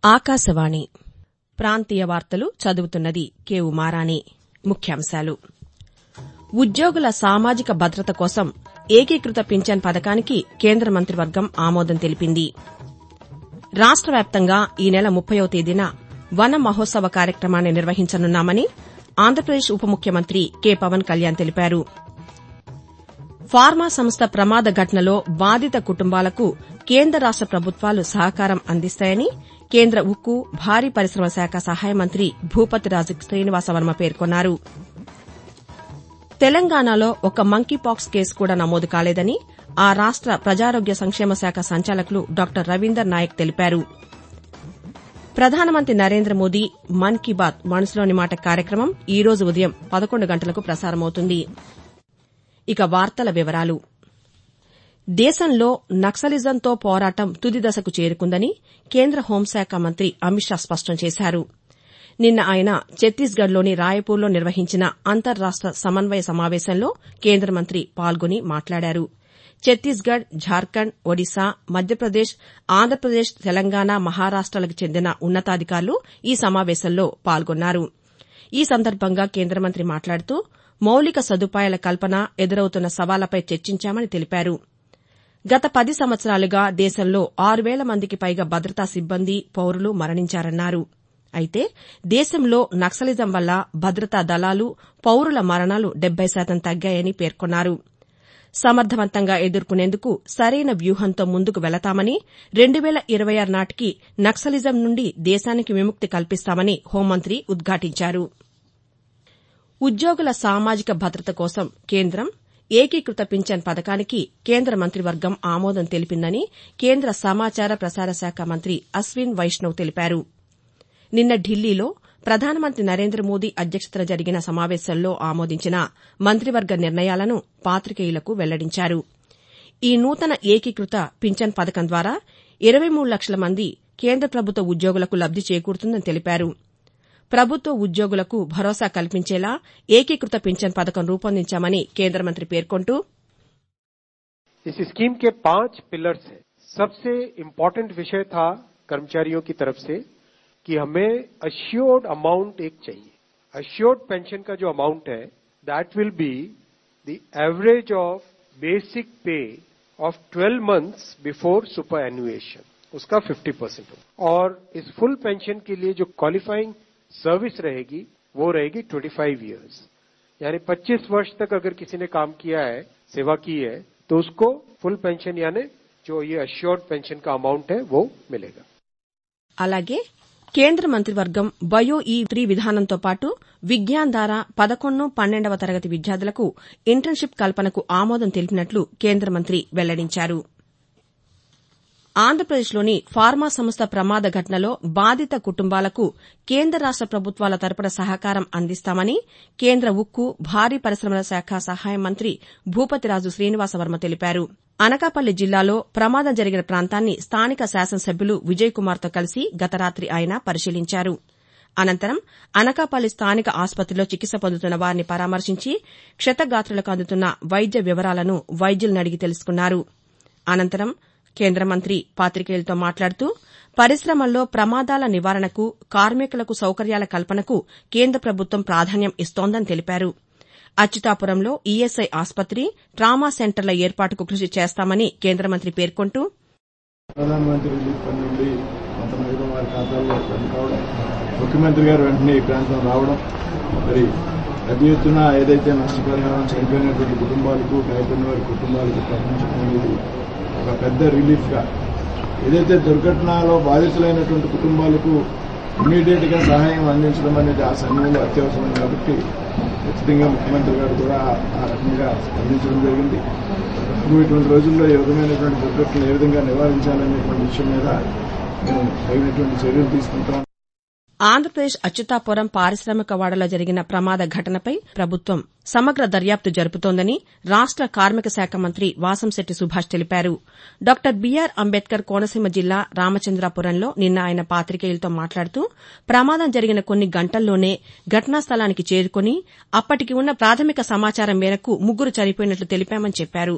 ఆకాశవాణి ప్రాంతీయ వార్తలు చదువుతున్నది కె ఉమారాణి ముఖ్యాంశాలు ఉద్యోగుల సామాజిక భద్రత కోసం ఏకీకృత పింఛన్ పథకానికి కేంద్ర మంత్రివర్గం ఆమోదం తెలిపింది రాష్ట వ్యాప్తంగా ఈ నెల ముప్పయో తేదీన వన మహోత్సవ కార్యక్రమాన్ని నిర్వహించనున్నామని ఆంధ్రప్రదేశ్ ఉప ముఖ్యమంత్రి కె పవన్ కళ్యాణ్ తెలిపారు ఫార్మా సంస్థ ప్రమాద ఘటనలో బాధిత కుటుంబాలకు కేంద్ర రాష్ట ప్రభుత్వాలు సహకారం అందిస్తాయని కేంద్ర ఉక్కు భారీ పరిశమల శాఖ సహాయ మంత్రి భూపతిరాజు శ్రీనివాసవర్మ పేర్కొన్నారు తెలంగాణలో ఒక్క మంకీపాక్స్ కేసు కూడా నమోదు కాలేదని ఆ రాష్ట ప్రజారోగ్య సంక్షేమ శాఖ సంచాలకులు డాక్టర్ రవీందర్ నాయక్ తెలిపారు ప్రధానమంత్రి నరేంద్ర మోదీ మన్ కీ బాత్ మనసులోని మాట కార్యక్రమం ఈ రోజు ఉదయం పదకొండు గంటలకు ప్రసారమవుతుంది ఇక వార్తల వివరాలు దేశంలో నక్సలిజంతో పోరాటం తుది దశకు చేరుకుందని కేంద్ర హోంశాఖ మంత్రి అమిత్ షా స్పష్టం చేశారు నిన్న ఆయన ఛత్తీస్గఢ్లోని రాయపూర్లో నిర్వహించిన అంతర్రాష్ట సమన్వయ సమావేశంలో కేంద్ర మంత్రి పాల్గొని మాట్లాడారు ఛత్తీస్గఢ్ ఝార్ఖండ్ ఒడిశా మధ్యప్రదేశ్ ఆంధ్రప్రదేశ్ తెలంగాణ మహారాష్ట్రలకు చెందిన ఉన్నతాధికారులు ఈ సమావేశంలో పాల్గొన్నారు ఈ సందర్భంగా కేంద్ర మంత్రి మాట్లాడుతూ మౌలిక సదుపాయాల కల్పన ఎదురవుతున్న సవాళ్లపై చర్చించామని తెలిపారు గత పది సంవత్సరాలుగా దేశంలో ఆరు వేల మందికి పైగా భద్రతా సిబ్బంది పౌరులు మరణించారన్నారు అయితే దేశంలో నక్సలిజం వల్ల భద్రతా దళాలు పౌరుల మరణాలు డెబ్బై శాతం తగ్గాయని పేర్కొన్నారు సమర్దవంతంగా ఎదుర్కొనేందుకు సరైన వ్యూహంతో ముందుకు వెళతామని రెండు వేల ఇరవై ఆరు నాటికి నక్సలిజం నుండి దేశానికి విముక్తి కల్పిస్తామని హోంమంత్రి ఉద్ఘాటించారు ఉద్యోగుల సామాజిక భద్రత కోసం కేంద్రం ఏకీకృత పింఛన్ పథకానికి కేంద్ర మంత్రివర్గం ఆమోదం తెలిపిందని కేంద్ర సమాచార ప్రసార శాఖ మంత్రి అశ్విన్ వైష్ణవ్ తెలిపారు నిన్న ఢిల్లీలో ప్రధానమంత్రి నరేంద్ర మోదీ అధ్యక్షతన జరిగిన సమావేశంలో ఆమోదించిన మంత్రివర్గ నిర్ణయాలను పాతికేయులకు వెల్లడించారు ఈ నూతన ఏకీకృత పింఛన్ పథకం ద్వారా ఇరవై మూడు లక్షల మంది కేంద్ర ప్రభుత్వ ఉద్యోగులకు లబ్ది చేకూరుతుందని తెలిపారు ప్రభుత్వ ఉద్యోగులకు భరోసా కల్పించేలా ఏకీకృత పింఛన్ పథకం రూపొందించామని కేంద్ర మంత్రి పేర్కొంటూ इस स्कीम के पांच पिलर्स हैं सबसे इम्पोर्टेंट विषय था कर्मचारियों की तरफ से कि हमें अश्योर्ड अमाउंट एक चाहिए अश्योर्ड पेंशन का जो अमाउंट है that will be the average of basic pay of 12 months before superannuation उसका 50 परसेंट हो और इस फुल पेंशन के लिए जो क्वालिफाइंग सर्विस रहेगी वो रहेगी 25 इयर्स यानी 25 वर्ष तक अगर किसी ने काम किया है सेवा की है तो उसको फुल पेंशन यानी जो ये अश्योर्ड पेंशन का अमाउंट है वो मिलेगा అలాగే కేంద్ర మంత్రివర్గం బయో ఈ త్రీ విధానంతో పాటు విజ్ఞాన్ ద్వారా పదకొండు పన్నెండవ తరగతి విద్యార్థులకు ఇంటర్న్షిప్ కల్పనకు ఆమోదం తెలిపినట్లు కేంద్ర మంత్రి వెల్లడించారు ఆంధ్రప్రదేశ్లోని ఫార్మా సంస్థ ప్రమాద ఘటనలో బాధిత కుటుంబాలకు కేంద్ర రాష్ట ప్రభుత్వాల తరపున సహకారం అందిస్తామని కేంద్ర ఉక్కు భారీ పరిశమల శాఖ సహాయ మంత్రి భూపతిరాజు శ్రీనివాసవర్మ తెలిపారు అనకాపల్లి జిల్లాలో ప్రమాదం జరిగిన ప్రాంతాన్ని స్థానిక శాసనసభ్యులు విజయ్ కుమార్తో కలిసి గత రాతి ఆయన పరిశీలించారు అనంతరం అనకాపల్లి స్థానిక ఆసుపత్రిలో చికిత్స పొందుతున్న వారిని పరామర్శించి క్షతగాత్రులకు అందుతున్న వైద్య వివరాలను వైద్యులను అడిగి తెలుసుకున్నారు అనంతరం కేంద్ర మంత్రి పాతికేయులతో మాట్లాడుతూ పరిశ్రమల్లో ప్రమాదాల నివారణకు కార్మికులకు సౌకర్యాల కల్పనకు కేంద్ర ప్రభుత్వం ప్రాధాన్యం ఇస్తోందని తెలిపారు అచ్యుతాపురంలో ఈఎస్ఐ ఆసుపత్రి ట్రామా సెంటర్ల ఏర్పాటుకు కృషి చేస్తామని కేంద్ర మంత్రి పేర్కొంటూ ప్రధానమంత్రి రిలీఫ్ ఫండ్ నుండి కొంత మేరకు వారి ఖాతాల్లో జమ కావడం ముఖ్యమంత్రి గారు వెంటనే ఈ ప్రాంతం రావడం మరి పెద్ద ఎత్తున ఏదైతే నష్టపరిహారం చనిపోయినటువంటి కుటుంబాలకు గాయపడిన వారి కుటుంబాలకు ప్రకటించడం అనేది ఒక పెద్ద రిలీఫ్ గా ఏదైతే దుర్ఘటనలో బాధితులైనటువంటి కుటుంబాలకు ఇమీడియట్ గా సహాయం అందించడం అనేది ఆ సమయంలో అత్యవసరం కాబట్టి ఖచ్చితంగా ముఖ్యమంత్రి గారు కూడా ఆ రకంగా స్పందించడం జరిగింది ఇప్పుడు ఇటువంటి రోజుల్లో ఈ విధమైనటువంటి దుర్ఘటనలు ఏ విధంగా నివారించాలనేటువంటి విషయం మీద మేము తగినటువంటి చర్యలు తీసుకుంటాం ఆంధ్రప్రదేశ్ అచ్యుతాపురం పారిశ్రామిక వాడలో జరిగిన ప్రమాద ఘటనపై ప్రభుత్వం సమగ్ర దర్యాప్తు జరుపుతోందని రాష్ట కార్మిక శాఖ మంత్రి వాసంశెట్టి సుభాష్ తెలిపారు డాక్టర్ బీఆర్ అంబేద్కర్ కోనసీమ జిల్లా రామచంద్రాపురంలో నిన్న ఆయన పాతికేయులతో మాట్లాడుతూ ప్రమాదం జరిగిన కొన్ని గంటల్లోనే ఘటనా స్థలానికి చేరుకుని అప్పటికి ఉన్న ప్రాథమిక సమాచారం మేరకు ముగ్గురు చనిపోయినట్లు తెలిపామని చెప్పారు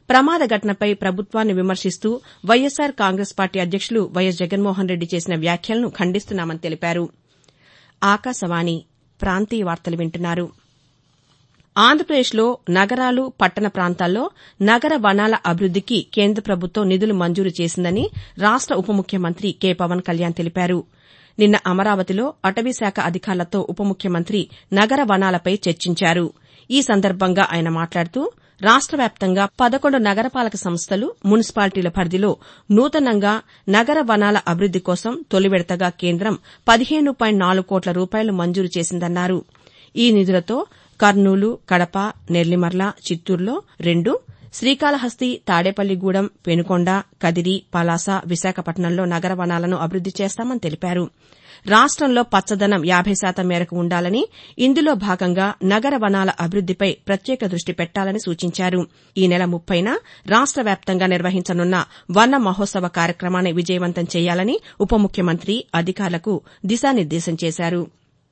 ప్రమాద ఘటనపై ప్రభుత్వాన్ని విమర్శిస్తూ వైఎస్సార్ కాంగ్రెస్ పార్టీ అధ్యక్షులు వైఎస్ జగన్మోహన్ రెడ్డి చేసిన వ్యాఖ్యలను ఖండిస్తున్నామని తెలిపారు ఆకాశవాణి ప్రాంతీయ వార్తలు వింటున్నారు ఆంధ్రప్రదేశ్లో నగరాలు పట్టణ ప్రాంతాల్లో నగర వనాల అభివృద్దికి కేంద్ర ప్రభుత్వం నిధులు మంజూరు చేసిందని రాష్ట ఉప ముఖ్యమంత్రి కె పవన్ కళ్యాణ్ తెలిపారు నిన్న అమరావతిలో అటవీశాఖ అధికారులతో ఉప ముఖ్యమంత్రి నగర వనాలపై చర్చించారు ఈ సందర్భంగా ఆయన మాట్లాడుతూ రాష్ట వ్యాప్తంగా పదకొండు నగరపాలక సంస్థలు మున్సిపాలిటీల పరిధిలో నూతనంగా నగర వనాల అభివృద్ది కోసం తొలి విడతగా కేంద్రం పదిహేను పాయింట్ నాలుగు కోట్ల రూపాయలు మంజూరు చేసిందన్నారు ఈ నిధులతో కర్నూలు కడప నెల్లిమర్ల చిత్తూరులో రెండు శ్రీకాళహస్తి తాడేపల్లిగూడెం పెనుకొండ కదిరి పలాస విశాఖపట్నంలో నగర వనాలను అభివృద్ది చేస్తామని తెలిపారు రాష్టంలో పచ్చదనం యాబై శాతం మేరకు ఉండాలని ఇందులో భాగంగా నగర వనాల అభివృద్దిపై ప్రత్యేక దృష్టి పెట్టాలని సూచించారు ఈ నెల ముప్పైన రాష్ట వ్యాప్తంగా నిర్వహించనున్న వన మహోత్సవ కార్యక్రమాన్ని విజయవంతం చేయాలని ఉప ముఖ్యమంత్రి అధికారులకు దిశానిర్దేశం చేశారు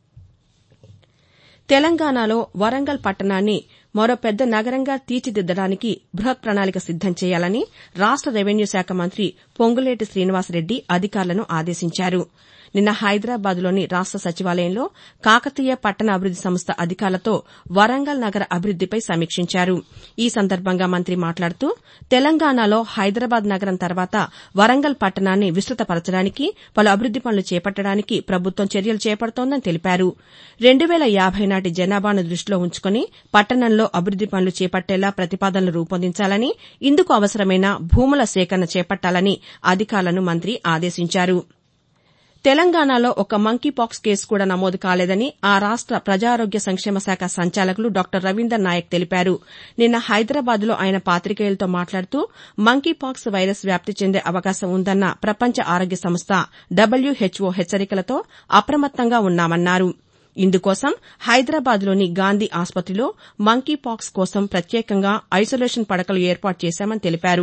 తెలంగాణలో వరంగల్ పట్టణాన్ని మరో పెద్ద నగరంగా తీర్చిదిద్దడానికి బృహత్ ప్రణాళిక సిద్దం చేయాలని రాష్ట రెవెన్యూ శాఖ మంత్రి పొంగులేటి శ్రీనివాసరెడ్డి అధికారులను ఆదేశించారు నిన్న హైదరాబాద్లోని రాష్ట సచివాలయంలో కాకతీయ పట్టణ అభివృద్ది సంస్థ అధికారులతో వరంగల్ నగర అభివృద్దిపై సమీక్షించారు ఈ సందర్భంగా మంత్రి మాట్లాడుతూ తెలంగాణలో హైదరాబాద్ నగరం తర్వాత వరంగల్ పట్టణాన్ని విస్తృతపరచడానికి పలు అభివృద్ది పనులు చేపట్టడానికి ప్రభుత్వం చర్యలు చేపడుతోందని తెలిపారు రెండు వేల యాబై నాటి జనాభాను దృష్టిలో ఉంచుకుని పట్టణంలో అభివృద్ది పనులు చేపట్టేలా ప్రతిపాదనలు రూపొందించాలని ఇందుకు అవసరమైన భూముల సేకరణ చేపట్టాలని అధికారులను మంత్రి ఆదేశించారు తెలంగాణలో ఒక మంకీపాక్స్ కేసు కూడా నమోదు కాలేదని ఆ రాష్ట ప్రజారోగ్య సంక్షేమ శాఖ సంచాలకులు డాక్టర్ రవీందర్ నాయక్ తెలిపారు నిన్న హైదరాబాద్లో ఆయన పాతికేయులతో మాట్లాడుతూ మంకీపాక్స్ వైరస్ వ్యాప్తి చెందే అవకాశం ఉందన్న ప్రపంచ ఆరోగ్య సంస్థ డబ్ల్యూహెచ్ఓ హెచ్చరికలతో అప్రమత్తంగా ఉన్నామన్నారు ఇందుకోసం హైదరాబాద్లోని గాంధీ ఆసుపత్రిలో మంకీపాక్స్ కోసం ప్రత్యేకంగా ఐసోలేషన్ పడకలు ఏర్పాటు చేశామని తెలిపారు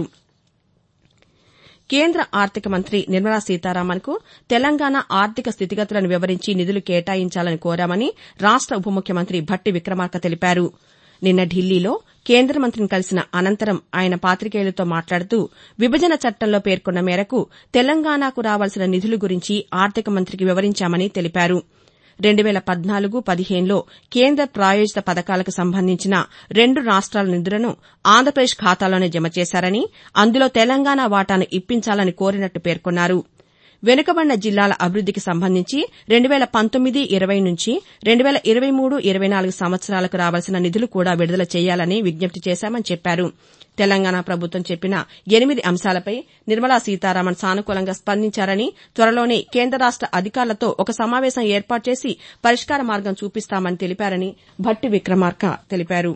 కేంద్ర ఆర్థిక మంత్రి నిర్మలా సీతారామన్కు తెలంగాణ ఆర్థిక స్థితిగతులను వివరించి నిధులు కేటాయించాలని కోరామని రాష్ట ఉప ముఖ్యమంత్రి భట్టి విక్రమార్క తెలిపారు నిన్న ఢిల్లీలో కేంద్ర మంత్రిని కలిసిన అనంతరం ఆయన పాతికేయులతో మాట్లాడుతూ విభజన చట్టంలో పేర్కొన్న మేరకు తెలంగాణకు రావాల్సిన నిధుల గురించి ఆర్థిక మంత్రికి వివరించామని తెలిపారు రెండు వేల పద్నాలుగు పదిహేనులో కేంద్ర ప్రాయోజిత పథకాలకు సంబంధించిన రెండు రాష్ట్రాల నిధులను ఆంధ్రప్రదేశ్ ఖాతాలోనే జమ చేశారని అందులో తెలంగాణ వాటాను ఇప్పించాలని కోరినట్టు పేర్కొన్నారు వెనుకబడిన జిల్లాల అభివృద్దికి సంబంధించి రెండు వేల పంతొమ్మిది ఇరవై నుంచి రెండు వేల ఇరవై మూడు ఇరవై నాలుగు సంవత్సరాలకు రావాల్సిన నిధులు కూడా విడుదల చేయాలని విజ్ఞప్తి చేశామని చెప్పారు తెలంగాణ ప్రభుత్వం చెప్పిన ఎనిమిది అంశాలపై నిర్మలా సీతారామన్ సానుకూలంగా స్పందించారని త్వరలోనే కేంద్ర రాష్ట అధికారులతో ఒక సమావేశం ఏర్పాటు చేసి పరిష్కార మార్గం చూపిస్తామని తెలిపారని భట్టి విక్రమార్క తెలిపారు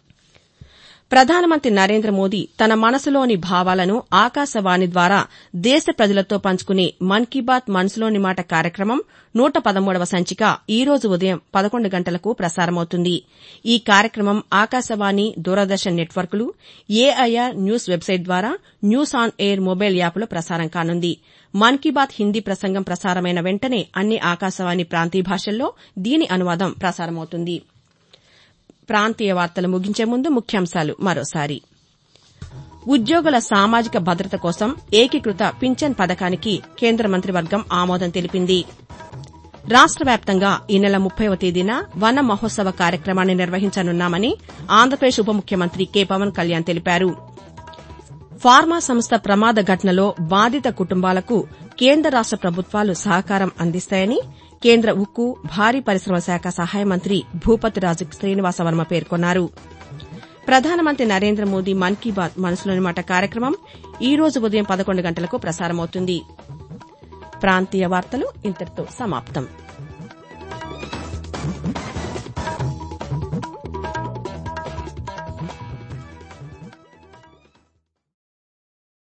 ప్రధానమంత్రి నరేంద్ర మోదీ తన మనసులోని భావాలను ఆకాశవాణి ద్వారా దేశ ప్రజలతో పంచుకునే మన్ కీ బాత్ మనసులోని మాట కార్యక్రమం నూట పదమూడవ సంచిక ఈ రోజు ఉదయం పదకొండు గంటలకు ప్రసారమవుతుంది ఈ కార్యక్రమం ఆకాశవాణి దూరదర్శన్ నెట్వర్క్లు ఏఐఆర్ న్యూస్ వెబ్సైట్ ద్వారా న్యూస్ ఆన్ ఎయిర్ మొబైల్ యాప్లో ప్రసారం కానుంది మన్ కీ బాత్ హిందీ ప్రసంగం ప్రసారమైన వెంటనే అన్ని ఆకాశవాణి ప్రాంతీయ భాషల్లో దీని అనువాదం ప్రసారమవుతుంది ప్రాంతీయ వార్తలు ముగించే ముందు ముఖ్యాంశాలు మరోసారి ఉద్యోగుల సామాజిక భద్రత కోసం ఏకీకృత పింఛన్ పథకానికి కేంద్ర మంత్రివర్గం ఆమోదం తెలిపింది రాష్ట వ్యాప్తంగా ఈ నెల ముప్పైవ తేదీన వన మహోత్సవ కార్యక్రమాన్ని నిర్వహించనున్నామని ఆంధ్రప్రదేశ్ ఉప ముఖ్యమంత్రి కె పవన్ కళ్యాణ్ తెలిపారు ఫార్మా సంస్థ ప్రమాద ఘటనలో బాధిత కుటుంబాలకు కేంద్ర రాష్ట ప్రభుత్వాలు సహకారం అందిస్తాయని కేంద్ర ఉక్కు భారీ పరిశ్రమ శాఖ సహాయ మంత్రి భూపతిరాజు శ్రీనివాసవర్మ పేర్కొన్నారు ప్రధానమంత్రి నరేంద్ర మోదీ మన్ కీ బాత్ మనసులోని మాట కార్యక్రమం ఈ రోజు ఉదయం పదకొండు గంటలకు ప్రసారమవుతుంది ప్రాంతీయ వార్తలు ఇంతటితో సమాప్తం